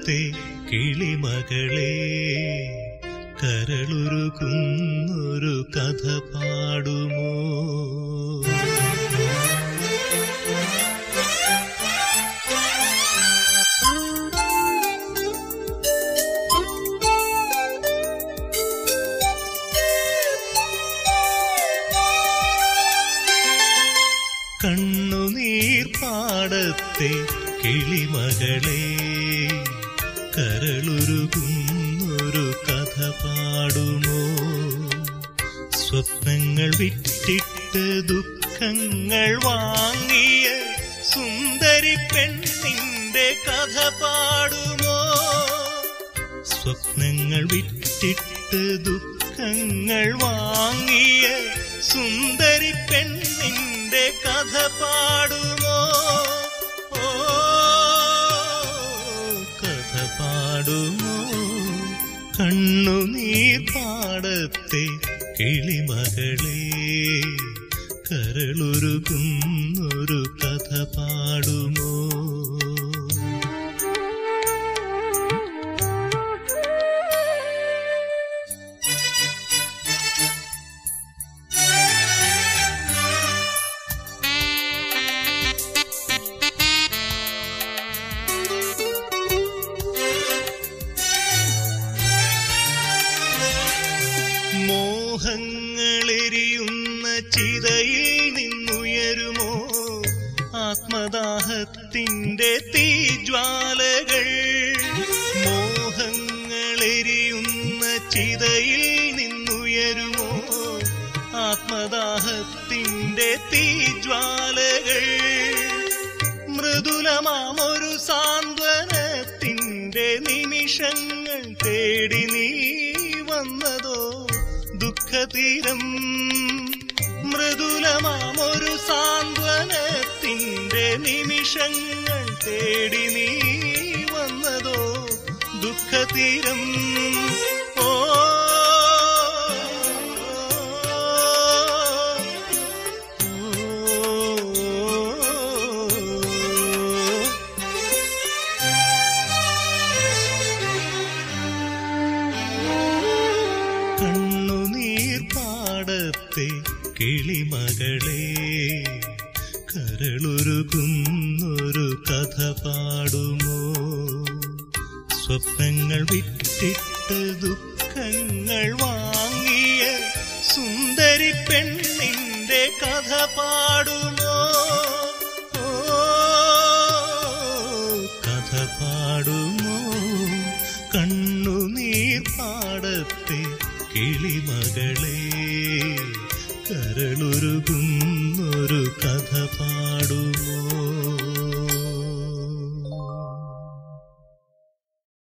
പാടത്തെ കിളിമകളെ കരളുരുകുന്നൊരു കഥ പാടുമോ കണ്ണുനീർ പാടത്തെ കിളിമകളെ കരളുരുകുന്നൊരു കഥ പാടുമോ സ്വപ്നങ്ങൾ വിറ്റിട്ട് ദുഃഖങ്ങൾ വാങ്ങിയ സുന്ദരി പെണ്ണിന്റെ കഥ പാടുമോ സ്വപ്നങ്ങൾ വിറ്റിട്ട് ദുഃഖങ്ങൾ വാങ്ങിയ സുന്ദരി പെണ്ണിന്റെ കഥ പാടുമോ ഓ കഥ പാടുമോ കണ്ണുനീർ പാടത്തെ കിളിമകളെ കരളുരുകുന്നൊരു കഥ പാടുമോ മോഹങ്ങളെരിയുന്ന ചിതയിൽ നിന്നുയരുമോ ആത്മദാഹത്തിന്റെ തീജ്വാലകൾ മോഹങ്ങളെരിയുന്ന ചിതയിൽ നിന്നുയരുമോ ആത്മദാഹത്തിന്റെ തീജ്വാലകൾ മൃദുലമാമൊരു സാന്ത്വനത്തിന്റെ നിമിഷങ്ങൾ തേടി നീ വന്നതോ ദുഃഖതീരം മൃദുലമാമൊരു സാന്ത്വനത്തിന്റെ നിമിഷങ്ങൾ തേടി നീ വന്നതോ ദുഃഖതീരം ഓ ഓ കണ്ണുനീർ പാടത്തെ കിളിമകളെ കരളുരുകുന്നൊരു കഥ പാടുമോ സ്വപ്നങ്ങൾ വിറ്റിട്ട് ദുഃഖങ്ങൾ വാങ്ങിയ സുന്ദരി പെണ്ണിന്റെ കഥ പാടുമോ ഓ കഥ പാടുമോ കണ്ണുനീർ പാടത്തെ കിളിമകളെ കരളുരുകുന്നൊരു കഥ പാടുമോ